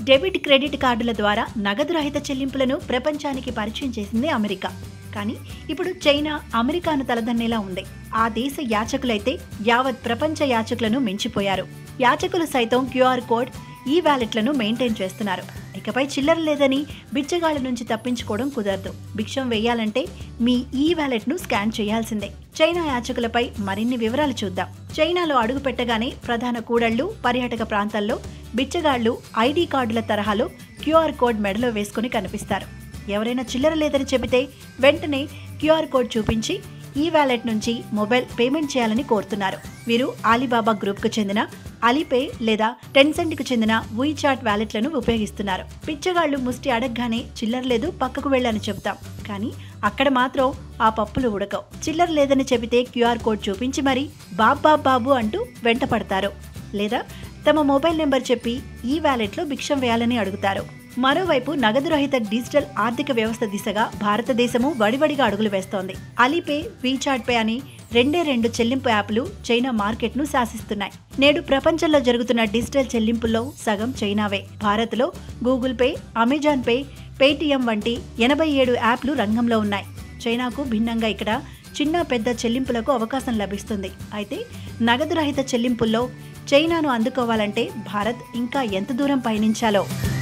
debit credit కార్డుల ద్వారా నగదు రహిత చెల్లింపులను ప్రపంచానికి పరిచయం చేసింది అమెరికా కానీ ఇప్పుడు చైనా అమెరికాను తలదన్నేలా ఉంది ఆ దేశ యాచకులైతే యావత్ ప్రపంచ యాచకులను మించిపోయారు యాచకులు సైతం క్యూఆర్ కోడ్ ఈ వ్యాలెట్లను మెయింటైన్ చేస్తున్నారు ఇకపై చిల్లర లేదని బిచ్చగాళ్ళ నుంచి తప్పించుకోవడం కుదరదు భిక్షం వేయాలంటే మీ ఈ వ్యాలెట్ను స్కాన్ చేయాల్సిందే చైనా యాచకులపై మరిన్ని వివరాలు చూద్దాం చైనాలో అడుగు పెట్టగానే ప్రధాన కూడళ్లు పర్యాటక ప్రాంతాల్లో బిచ్చగాళ్లు ఐడి కార్డుల తరహాలో క్యూఆర్ కోడ్ మెడలో వేసుకుని కనిపిస్తారు ఎవరైనా చిల్లర లేదని చెబితే వెంటనే క్యూఆర్ కోడ్ చూపించి ఈ వ్యాలెట్ నుంచి మొబైల్ పేమెంట్ చేయాలని కోరుతున్నారు వీరు ఆలీబాబా గ్రూప్కు చెందిన అలీపే లేదా టెన్సెంట్కు చెందిన చాట్ వ్యాలెట్లను ఉపయోగిస్తున్నారు పిచ్చగాళ్లు ముష్టి అడగగానే చిల్లర లేదు పక్కకు వెళ్ళని చెబుతాం కానీ అక్కడ మాత్రం ఆ పప్పులు ఉడకవు చిల్లర లేదని చెబితే క్యూఆర్ కోడ్ చూపించి మరి బాబ్ బాబ్ బాబు అంటూ వెంట పడతారు లేదా తమ మొబైల్ నెంబర్ చెప్పి ఈ వ్యాలెట్లో భిక్షం వేయాలని అడుగుతారు మరోవైపు నగదు రహిత డిజిటల్ ఆర్థిక వ్యవస్థ దిశగా భారతదేశము వడివడిగా అడుగులు వేస్తోంది అలీపే వీచాట్ పే అని రెండే రెండు చెల్లింపు యాప్లు చైనా మార్కెట్ను శాసిస్తున్నాయి నేడు ప్రపంచంలో జరుగుతున్న డిజిటల్ చెల్లింపుల్లో సగం చైనావే భారత్లో Google Pay Amazon Pay Paytm వంటి ఎనభై ఏడు యాప్లు రంగంలో ఉన్నాయి చైనాకు భిన్నంగా ఇక్కడ చిన్న పెద్ద చెల్లింపులకు అవకాశం లభిస్తుంది అయితే నగదు రహిత చెల్లింపుల్లో చైనాను అందుకోవాలంటే భారత్ ఇంకా ఎంత దూరం పయనించాలో